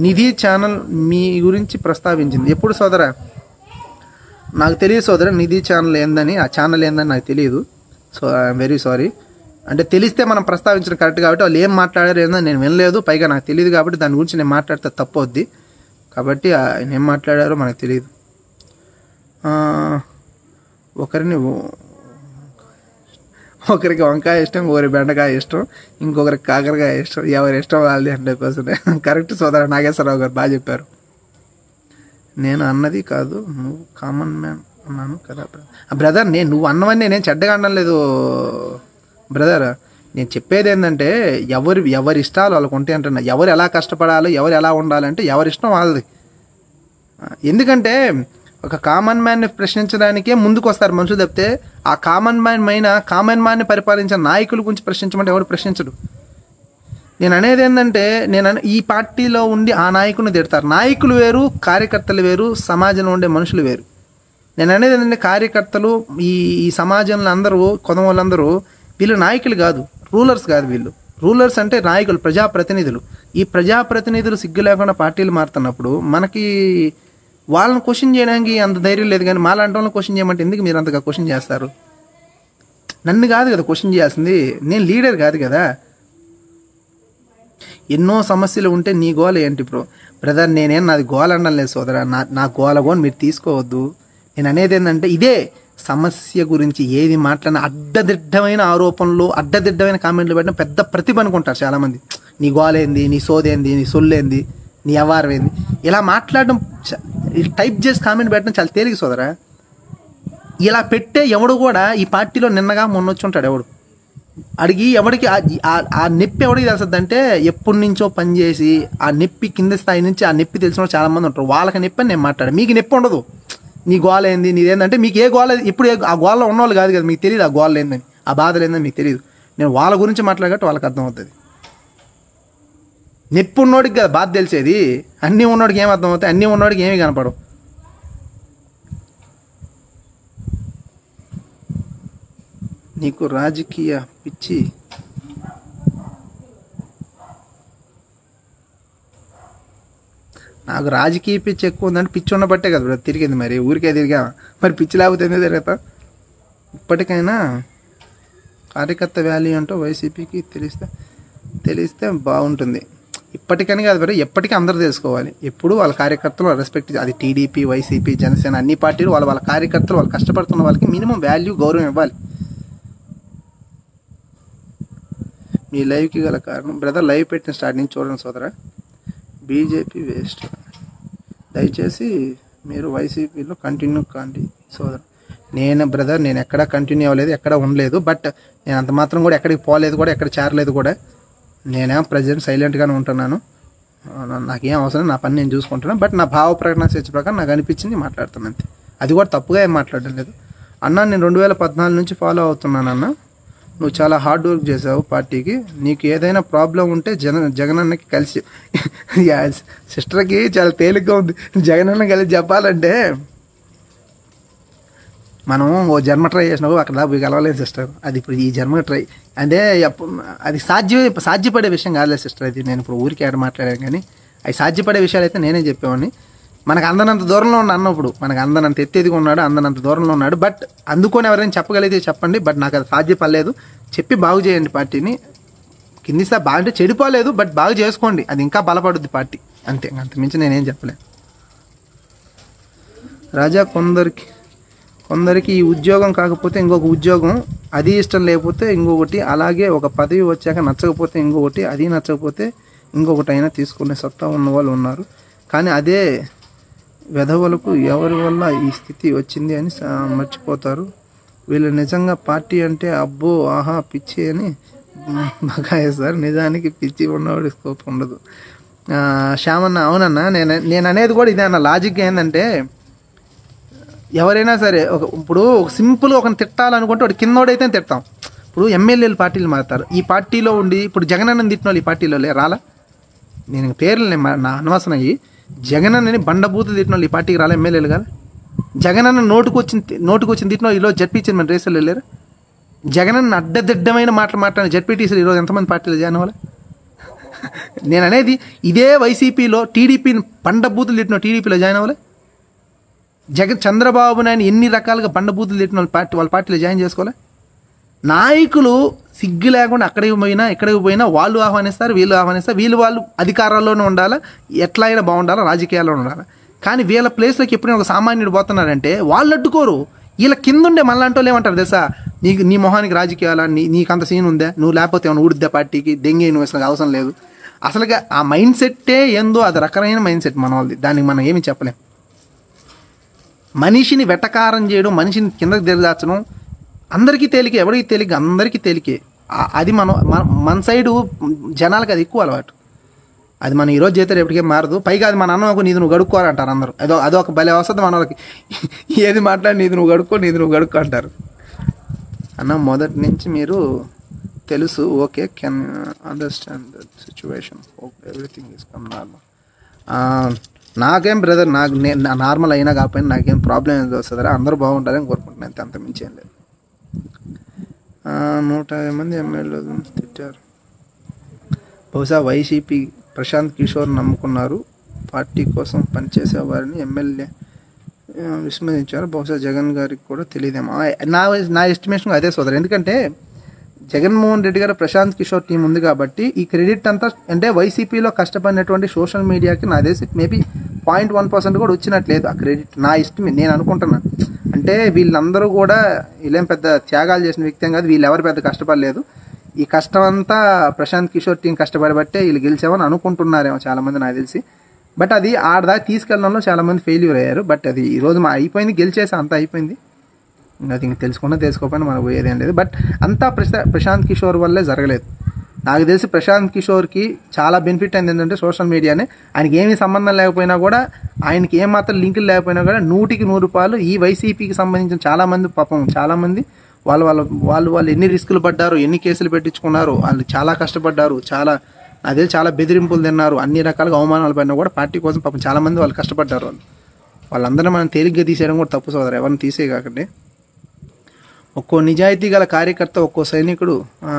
నిధి channel మీ గురించి ప్రస్తావించింది ఎప్పుడు సోదరా నాకు తెలియదు సోదర నిధి ఛానల్ ఏందని ఆ ఛానల్ ఏందని నాకు తెలియదు సో ఐఎమ్ వెరీ సారీ అంటే తెలిస్తే మనం ప్రస్తావించడం కరెక్ట్ కాబట్టి వాళ్ళు ఏం మాట్లాడారు ఏందని నేను వినలేదు పైగా నాకు తెలియదు కాబట్టి దాని గురించి నేను మాట్లాడితే తప్పు అవుద్ది కాబట్టి ఆయన ఏం మాట్లాడారో మనకు తెలియదు ఆ, ఒకరిని ఓ- ఒకరికి వంకాయ ఇష్టం ఒకరి బెండకాయ ఇష్టం ఇంకొకరికి కాకరకాయ ఇష్టం ఎవరి ఇష్టం వాళ్ళది హండ్రెడ్ పర్సెంట్ కరెక్ట్ సోదర నాగేశ్వరరావు గారు బాగా చెప్పారు నేను అన్నది కాదు నువ్వు కామన్ మ్యాన్ అన్నాను కదా బ్రదర్ నేను నువ్వు అన్నవన్నీ నేను చెడ్డగా అనడం లేదు బ్రదర్ నేను చెప్పేది ఏంటంటే ఎవరి ఎవరి ఇష్టాలు వాళ్ళకు ఉంటాయి అంటున్నా ఎవరు ఎలా కష్టపడాలో ఎవరు ఎలా ఉండాలంటే ఎవరి ఇష్టం వాళ్ళది ఆ, ఎందుకంటే ఒక కామన్ మ్యాన్ని ప్రశ్నించడానికే ముందుకు వస్తారు మనుషులు తప్పితే ఆ కామన్ మ్యాన్ మైన కామన్ మ్యాన్ని పరిపాలించిన నాయకుల గురించి ప్రశ్నించమంటే ఎవరు ప్రశ్నించడు నేను అనేది ఏంటంటే నేను అనే- ఈ పార్టీలో ఉండి ఆ నాయకుడిని తిడతారు నాయకులు వేరు కార్యకర్తలు వేరు సమాజంలో ఉండే మనుషులు వేరు నేను అనేది ఏంటంటే కార్యకర్తలు ఈ ఈ సమాజంలో అందరూ కొన వాళ్ళందరూ వీళ్ళు నాయకులు కాదు రూలర్స్ కాదు వీళ్ళు రూలర్స్ అంటే నాయకులు ప్రజాప్రతినిధులు ఈ ప్రజాప్రతినిధులు సిగ్గు లేకుండా పార్టీలు మారుతున్నప్పుడు మనకి వాళ్ళని క్వశ్చన్ చేయడానికి అంత ధైర్యం లేదు కానీ మాలాంటి వాళ్ళని క్వశ్చన్ చేయమంటే ఎందుకు మీరు అంతగా క్వశ్చన్ చేస్తారు నన్ను కాదు కదా క్వశ్చన్ చేయాల్సింది నేను లీడర్ కాదు కదా ఎన్నో సమస్యలు ఉంటే నీ గోల ఏంటి బ్రో బ్రదర్ నేనేం నాది గోల అనడం లేదు సోదరా నా నా గోల గోని మీరు తీసుకోవద్దు నేను అనేది ఏంటంటే ఇదే సమస్య గురించి ఏది మాట్లాడినా అడ్డదిడ్డమైన ఆరోపణలు అడ్డదిడ్డమైన కామెంట్లు పెట్టిన పెద్ద ప్రతిభ అనుకుంటారు చాలామంది నీ గోలేంది నీ సోదేంది నీ సొల్లేంది నీ వ్యవహారం ఏంది ఇలా మాట్లాడడం చ- టైప్ చేసి కామెంట్ పెట్టడం చాలా తేలిక సోదరా ఇలా పెట్టే ఎవడు కూడా ఈ పార్టీలో నిన్నగా మొన్న వచ్చి ఉంటాడు ఎవడు అడిగి ఎవడికి ఆ- ఆ- ఆ నొప్పి ఎవడికి తెలుస్తుంది అంటే ఎప్పటి నుంచో పనిచేసి ఆ నొప్పి కింద స్థాయి నుంచి ఆ నొప్పి తెలిసిన వాళ్ళు చాలా మంది ఉంటారు వాళ్ళకి నొప్పి అని నేను మాట్లాడు మీకు నొప్పి ఉండదు నీ గోల ఏంది నీదేందంటే మీకు ఏ గోల ఇప్పుడు ఏ- ఆ గోలలో ఉన్నవాళ్ళు కాదు కదా మీకు తెలియదు ఆ గోల ఏందని ఆ బాధలు ఏందని మీకు తెలియదు నేను వాళ్ళ గురించి మాట్లాడగట్టు వాళ్ళకి అర్థం అవుతుంది నొప్పి ఉన్నోడికి కదా బాధ తెలిసేది అన్నీ ఉన్నోడికి ఏం అర్థం అవుతాయి అన్నీ ఉన్నోడికి ఏమీ కనపడవు నీకు రాజకీయ పిచ్చి నాకు రాజకీయ పిచ్చి ఎక్కువ ఉందంటే పిచ్చి ఉన్న బట్టే కదా బ్రదర్ తిరిగింది మరి ఊరికే తిరిగా మరి పిచ్చి లేకపోతే ఎందుకు తిరుగుతా ఇప్పటికైనా కార్యకర్త వాల్యూ అంటూ వైసీపీకి తెలిస్తే తెలిస్తే బాగుంటుంది ఇప్పటికని కాదు బ్రదర్ ఎప్పటికీ అందరూ తెలుసుకోవాలి ఎప్పుడు వాళ్ళ కార్యకర్తలు రెస్పెక్ట్ అది టీడీపీ వైసీపీ జనసేన అన్ని పార్టీలు వాళ్ళ వాళ్ళ కార్యకర్తలు వాళ్ళు కష్టపడుతున్న వాళ్ళకి మినిమం వాల్యూ గౌరవం ఇవ్వాలి మీ లైవ్కి గల కారణం బ్రదర్ లైవ్ పెట్టిన స్టార్ట్ నుంచి చూడండి సోదరా బీజేపీ వేస్ట్ దయచేసి మీరు వైసీపీలో కంటిన్యూ కాండి సోదరు నేను బ్రదర్ నేను ఎక్కడా కంటిన్యూ అవ్వలేదు ఎక్కడ ఉండలేదు బట్ నేను అంత మాత్రం కూడా ఎక్కడికి పోలేదు కూడా ఎక్కడ చేరలేదు కూడా నేనేం ప్రజెంట్ సైలెంట్గానే ఉంటున్నాను ఆ, నా- నాకేం అవసరం నా పని నేను చూసుకుంటున్నాను బట్ నా భావ ప్రకటన స్వేచ్ఛ ప్రకారం నాకు అనిపించింది మాట్లాడుతున్నాను అంతే అది కూడా తప్పుగా ఏం మాట్లాడడం లేదు అన్న నేను రెండు వేల పద్నాలుగు నుంచి ఫాలో అవుతున్నాను అన్న నువ్వు చాలా హార్డ్ వర్క్ చేసావు పార్టీకి నీకు ఏదైనా ప్రాబ్లం ఉంటే జన జగనన్నకి కలిసి యా, సిస్టర్కి చాలా తేలిగ్గా ఉంది జగనన్న కలిసి చెప్పాలంటే మనం ఓ జన్మ ట్రై చేసినావు అక్కడ దాకా పోయి కలవలేదు సిస్టర్ అది ఇప్పుడు ఈ జన్మ ట్రై అంటే ఎప్పు- అది సాధ్య సాధ్యపడే విషయం కాదులేదు సిస్టర్ అది నేను ఇప్పుడు ఊరికి ఆడ మాట్లాడాను కానీ అవి సాధ్యపడే విషయాలు అయితే నేనే చెప్పేవాడిని మనకు అందనంత దూరంలో ఉన్న అన్నప్పుడు మనకు అందనంత ఎత్తేదిగా ఉన్నాడు అందనంత దూరంలో ఉన్నాడు బట్ అందుకొని ఎవరైనా చెప్పగలిగితే చెప్పండి బట్ నాకు అది సాధ్యపడలేదు చెప్పి బాగు చేయండి పార్టీని కింది స్థాయి బాగా అంటే చెడిపోలేదు బట్ బాగా చేసుకోండి అది ఇంకా బలపడుద్ది పార్టీ అంతే అంత మించి నేనేం చెప్పలేను రాజా కొందరికి కొందరికి ఈ ఉద్యోగం కాకపోతే ఇంకొక ఉద్యోగం అది ఇష్టం లేకపోతే ఇంకొకటి అలాగే ఒక పదవి వచ్చాక నచ్చకపోతే ఇంకొకటి అది నచ్చకపోతే ఇంకొకటి అయినా తీసుకునే సత్తా ఉన్న వాళ్ళు ఉన్నారు కానీ అదే వెధవలకు ఎవరి వల్ల ఈ స్థితి వచ్చింది అని స- మర్చిపోతారు వీళ్ళు నిజంగా పార్టీ అంటే అబ్బో ఆహా పిచ్చి అని బగాయేస్తారు నిజానికి పిచ్చి ఉన్నవాడి స్కోప్ ఉండదు ఆ, శ్యామన్న అవునన్నా నేను నేను అనేది కూడా ఇదే అన్న లాజిక్ ఏంటంటే ఎవరైనా సరే ఒక ఇప్పుడు ఒక సింపుల్ ఒక తిట్టాలనుకుంటే వాడు కిందోడైతే తిడతాం ఇప్పుడు ఎమ్మెల్యేలు పార్టీలు మారుతారు ఈ పార్టీలో ఉండి ఇప్పుడు జగనన్నని తిట్టిన వాళ్ళు ఈ పార్టీలో లే రాలా నేను పేర్లు నేను మా- నా అనవసరం అయ్యి జగనన్నని బండబూత తిట్టిన వాళ్ళు ఈ పార్టీకి రాలే ఎమ్మెల్యేలు కదా జగనన్న నోటుకు వచ్చిన నోటుకు వచ్చిన తిట్టిన వాళ్ళు ఈరోజు జడ్పీ మన రేసులు వెళ్ళారు జగనన్న అడ్డదిడ్డమైన మాటలు మాట్లాడిన జడ్పీటీసీలు ఈరోజు ఎంతమంది పార్టీలు జాయిన్ అవ్వాలి నేను అనేది ఇదే వైసీపీలో టీడీపీని పండ బూతులు తిట్టిన టీడీపీలో జాయిన్ అవ్వలే జగన్ చంద్రబాబు నాయుడు ఎన్ని రకాలుగా బండబూతులు తిట్టిన వాళ్ళ పార్టీ వాళ్ళ పార్టీలో జాయిన్ చేసుకోలే నాయకులు సిగ్గు లేకుండా అక్కడికి పోయినా ఇక్కడికి పోయినా వాళ్ళు ఆహ్వానిస్తారు వీళ్ళు ఆహ్వానిస్తారు వీళ్ళు వాళ్ళు అధికారాల్లోనే ఉండాలా ఎట్లా అయినా బాగుండాలా రాజకీయాల్లో ఉండాలి కానీ వీళ్ళ ప్లేస్లోకి ఎప్పుడైనా ఒక సామాన్యుడు పోతున్నారంటే వాళ్ళు అడ్డుకోరు వీళ్ళ కింద ఉండే మళ్ళీ వాళ్ళు ఏమంటారు తెలుసా నీకు నీ మొహానికి రాజకీయాలా నీ నీకు అంత సీన్ ఉందా నువ్వు లేకపోతే ఏమైనా ఊడిద్దా పార్టీకి దెంగి నువ్వు అసలు అవసరం లేదు అసలుగా ఆ మైండ్ సెట్టే ఏందో అది రకమైన మైండ్ సెట్ మన వాళ్ళది దానికి మనం ఏమి చెప్పలేం మనిషిని వెటకారం చేయడం మనిషిని కిందకి దిగదార్చడం అందరికీ తేలికే ఎవరికి తేలిక అందరికీ తేలికే ఆ- అది మనం మన మన సైడు జనాలకు అది ఎక్కువ అలవాటు అది మనం ఈరోజు చేస్తే రేపటికే మారదు పైగా అది మన అన్నకు నీది నువ్వు గడుక్కోరంటారు అందరూ అదో అదొక భలే వస్తుంది మన వాళ్ళకి ఏది మాట్లాడి నీది నువ్వు గడుక్కో నీది నువ్వు గడుక్కో అంటారు అన్న మొదటి నుంచి మీరు తెలుసు okay can understand the situation everything is come normal నాకేం బ్రదర్ నాకు నేను నార్మల్ అయినా కాకపోయినా నాకేం ప్రాబ్లం ఏం వస్తుందా అందరూ బాగుంటారని కోరుకుంటున్నాను అంతే అంత మించి ఏం లేదు ఆ, నూట యాభై మంది ఎమ్మెల్యేలు తిట్టారు బహుశా వైసీపీ ప్రశాంత్ కిషోర్ నమ్ముకున్నారు పార్టీ కోసం పనిచేసే వారిని ఎమ్మెల్యే ఆ, విస్మరించారు బహుశా జగన్ గారికి కూడా తెలియదేమో ఆ, నా నా ఎస్టిమేషన్ అదే సోదరు ఎందుకంటే జగన్మోహన్ రెడ్డి గారు ప్రశాంత్ కిషోర్ టీం ఉంది కాబట్టి ఈ క్రెడిట్ అంతా అంటే వైసీపీలో కష్టపడినటువంటి సోషల్ మీడియాకి నా తెలిసి మేబీ పాయింట్ వన్ పర్సెంట్ కూడా వచ్చినట్లేదు ఆ క్రెడిట్ నా ఇష్టం నేను అనుకుంటున్నా అంటే వీళ్ళందరూ కూడా వీళ్ళేం పెద్ద త్యాగాలు చేసిన వ్యక్తి ఏం కాదు వీళ్ళు ఎవరు పెద్ద కష్టపడలేదు ఈ కష్టం అంతా ప్రశాంత్ కిషోర్ టీం కష్టపడబట్టే వీళ్ళు గెలిచామని అనుకుంటున్నారేమో చాలా మంది నాకు తెలిసి బట్ అది ఆడదాకా తీసుకెళ్ళడంలో చాలా మంది ఫెయిల్యూర్ అయ్యారు బట్ అది ఈ రోజు మా అయిపోయింది గెలిచేసి అంతా అయిపోయింది ఇంకా అది ఇంక తెలుసుకున్నా తెలుసుకోకపోయినా మనకు పోయేది ఏం లేదు బట్ అంతా ప్రశా ప్రశాంత్ కిషోర్ వల్లే జరగలేదు నాకు తెలిసి ప్రశాంత్ కిషోర్కి చాలా బెనిఫిట్ అయింది ఏంటంటే సోషల్ మీడియానే ఆయనకి ఏమీ సంబంధం లేకపోయినా కూడా ఆయనకి ఏం మాత్రం లింకులు లేకపోయినా కూడా నూటికి నూరు రూపాయలు ఈ వైసీపీకి సంబంధించిన చాలా మంది పాపం చాలా మంది వాళ్ళు వాళ్ళ వాళ్ళు వాళ్ళు ఎన్ని రిస్కులు పడ్డారు ఎన్ని కేసులు పెట్టించుకున్నారు వాళ్ళు చాలా కష్టపడ్డారు చాలా అదే చాలా బెదిరింపులు తిన్నారు అన్ని రకాలుగా అవమానాలు పడినా కూడా పార్టీ కోసం పాపం చాలా మంది వాళ్ళు కష్టపడ్డారు వాళ్ళు వాళ్ళందరూ మనం తేలిగ్గా తీసేయడం కూడా తప్పు సోదరు ఎవరిని తీసే కాకండి ఒక్కో నిజాయితీ గల కార్యకర్త ఒక్కో సైనికుడు ఆ,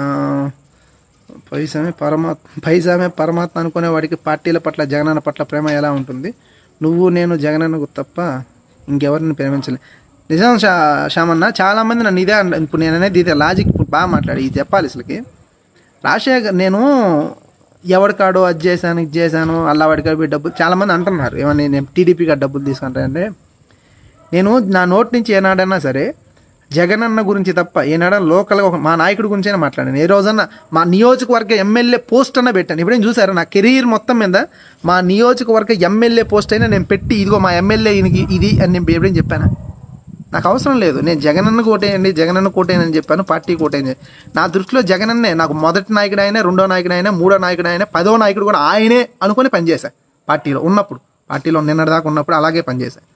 పైసమే పరమాత్మ పైసామే పరమాత్మ అనుకునే వాడికి పార్టీల పట్ల జగనన్న పట్ల ప్రేమ ఎలా ఉంటుంది నువ్వు నేను జగనన్నకు తప్ప ఇంకెవరిని ప్రేమించలే నిజం షా శ్యామన్న చాలా మంది నన్ను ఇదే అంట- ఇప్పుడు నేను అనేది ఇదే లాజిక్ ఇప్పుడు బాగా మాట్లాడి ఇది చెప్పాలి అసలుకి రాజశేఖర్ నేను ఎవరికాడో అది చేశాను ఇది చేశాను అలా వాడికి డబ్బులు చాలా మంది అంటున్నారు ఏమని నేను టీడీపీగా డబ్బులు తీసుకుంటానంటే నేను నా నోటి నుంచి ఏనాడన్నా సరే జగనన్న గురించి తప్ప ఏనాడన్నా లోకల్గా ఒక మా నాయకుడి గురించైనా మాట్లాడాను ఏ రోజన్నా మా నియోజకవర్గ ఎమ్మెల్యే పోస్ట్ అన్న పెట్టాను ఇప్పుడేం చూసారా నా కెరీర్ మొత్తం మీద మా నియోజకవర్గ ఎమ్మెల్యే పోస్ట్ అయినా నేను పెట్టి ఇదిగో మా ఎమ్మెల్యే ఇది ఇది అని నేను ఎప్పుడేం చెప్పాను నాకు అవసరం లేదు నేను జగనన్న కోటేయండి జగనన్న కోటేయని చెప్పాను పార్టీ కోటేయని నా దృష్టిలో జగనన్నే నాకు మొదటి నాయకుడు ఆయనే రెండో నాయకుడు ఆయనే మూడో నాయకుడు ఆయనే పదో నాయకుడు కూడా ఆయనే అనుకొని పనిచేశా పార్టీలో ఉన్నప్పుడు పార్టీలో నిన్నటిదాకా ఉన్నప్పుడు అలాగే పనిచేశా